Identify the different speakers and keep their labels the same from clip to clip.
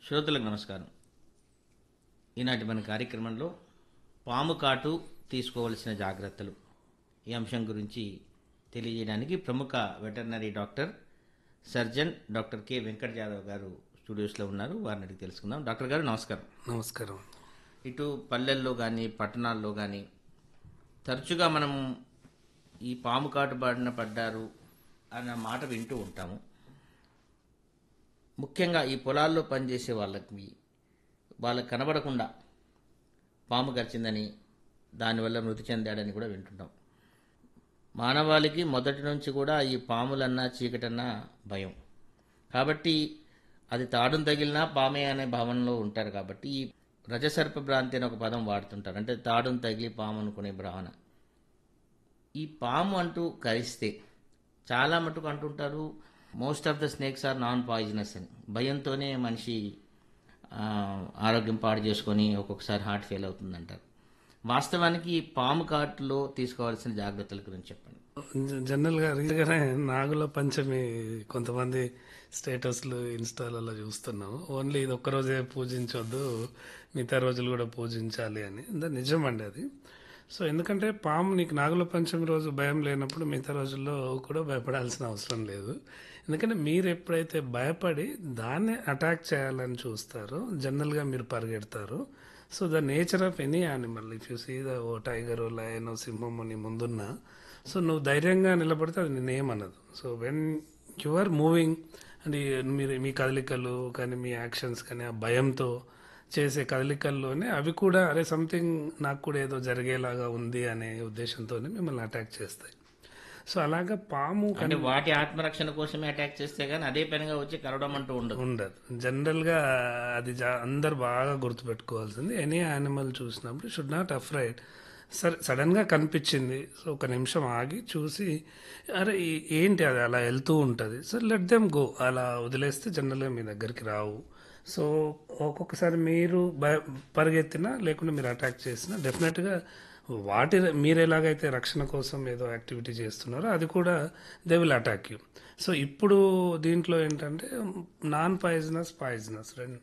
Speaker 1: శ్రోతలకు నమస్కారం ఈనాటి మన కార్యక్రమంలో పాము కాటు తీసుకోవలసిన జాగ్రత్తలు ఈ అంశం గురించి తెలియజేయడానికి ప్రముఖ veterinary doctor surgeon doctor K Venkata Jadhav గారు స్టూడియోస్లో ఉన్నారు వారిని అడిగి తెలుసుకుందాం డాక్టర్ గారు నమస్కారం
Speaker 2: నమస్కారం
Speaker 1: ఇటు పల్లెల్లో కానీ పట్టణాల్లో కానీ తరచుగా మనం ఈ పాము కాటు బారిన పడ్డారు అన్న మాట వింటూ ఉంటాము ముఖ్యంగా ఈ పొలాల్లో పనిచేసే వాళ్ళకి వాళ్ళకి కనబడకుండా పాము గరిచిందని దానివల్ల మృతి చెందాడని కూడా వింటుంటాం మానవాళికి మొదటి నుంచి కూడా ఈ పాములన్నా చీకటన్నా భయం కాబట్టి అది తాడును తగిలినా పామే అనే భావనలో ఉంటారు కాబట్టి ఈ రజసర్ప భ్రాంతి అనే ఒక పదం వాడుతుంటారు అంటే తాడును తగిలి పాము అనుకునే భావన ఈ పాము అంటూ కరిస్తే చాలా మటుకు అంటుంటారు most of the snakes are non poisonous అని భయంతోనే మనిషి ఆ, ఆరోగ్యం పాడు చేసుకొని ఒక్కొక్కసారి హార్ట్ ఫెయిల్ అవుతుందంటారు వాస్తవానికి ఈ పాము కాటులో తీసుకోవాల్సిన జాగ్రత్తల గురించి చెప్పండి
Speaker 2: జ- జనరల్గా రీగానే నాగుల పంచమి కొంతమంది స్టేటస్లు ఇన్స్టాలలో చూస్తున్నాం ఓన్లీ ఇది ఒక్కరోజే పూజించొద్దు మిగతా రోజులు కూడా పూజించాలి అని దా- నిజమండి అది సో ఎందుకంటే పాము నీకు నాగుల పంచమి రోజు భయం లేనప్పుడు మిగతా రోజుల్లో కూడా భయపడాల్సిన అవసరం లేదు ఎందుకంటే మీరు ఎప్పుడైతే భయపడి దాన్ని అటాక్ చేయాలని చూస్తారో జనరల్గా మీరు పరిగెడతారు so the nature of any animal if you see the oh tiger lion సింహము నీ ముందున్నా సో నువ్వు ధైర్యంగా నిలబడితే అది నేనేమనదు so when you are moving అంటే మీరు మీ కదలికలు కానీ మీ యాక్షన్స్ కానీ ఆ భయంతో చేసే కదలికల్లోనే అవి కూడా అరే సంథింగ్ నాకు కూడా ఏదో జరిగేలాగా ఉంది అనే ఉద్దేశంతోనే మిమ్మల్ని అటాక్ చేస్తాయి సో అలాగా పాము
Speaker 1: అంటే వాటి ఆత్మరక్షణ కోసమే అటాక్ చేస్తే కానీ అదే పనిగా వచ్చి కరవడం అంటూ ఉండదు
Speaker 2: ఉండదు జనరల్గా అది జా- అందరు బాగా గుర్తుపెట్టుకోవాల్సింది ఎనీ యానిమల్ చూసినప్పుడు షుడ్ నాట్ అఫ్రైడ్ సరే సడన్గా కనిపించింది సో ఒక నిమిషం ఆగి చూసి అరే ఈ- ఏంటి అది అలా వెళ్తూ ఉంటుంది సో లెట్ దెమ్ గో అలా వదిలేస్తే జనరల్గా మీ దగ్గరికి రావు సో ఒక్కొక్కసారి మీరు భయ పరిగెత్తినా లేకుంటే మీరు అటాక్ చేసినా డెఫినెట్గా వాటి మీరు ఎలాగైతే రక్షణ కోసం ఏదో యాక్టివిటీ చేస్తున్నారో అది కూడా they will attack you so ఇప్పుడు దీంట్లో ఏంటంటే నాన్ పాయిజనస్ పాయిజనస్ రెండు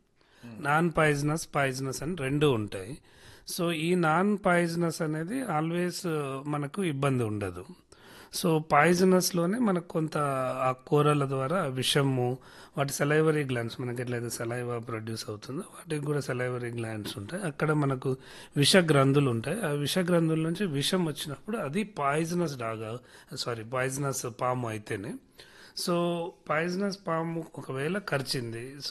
Speaker 2: నాన్ పాయిజనస్ పాయిజనస్ అని రెండు ఉంటాయి సో ఈ నాన్ పాయిజనస్ అనేది ఆల్వేస్ మనకు ఇబ్బంది ఉండదు సో పాయిజనస్లోనే మనకు కొంత ఆ కూరల ద్వారా విషము వాటి సెలైవరీ గ్లాండ్స్ మనకి ఎట్లయితే సెలైవా ప్రొడ్యూస్ అవుతుందో వాటికి కూడా సెలైవరీ గ్లాండ్స్ ఉంటాయి అక్కడ మనకు విష గ్రంథులు ఉంటాయి ఆ విష గ్రంథుల నుంచి విషం వచ్చినప్పుడు అది పాయిజనస్ డాగా సారీ పాయిజనస్ పాము అయితేనే సో పాయిజనస్ పాము ఒకవేళ కరిచింది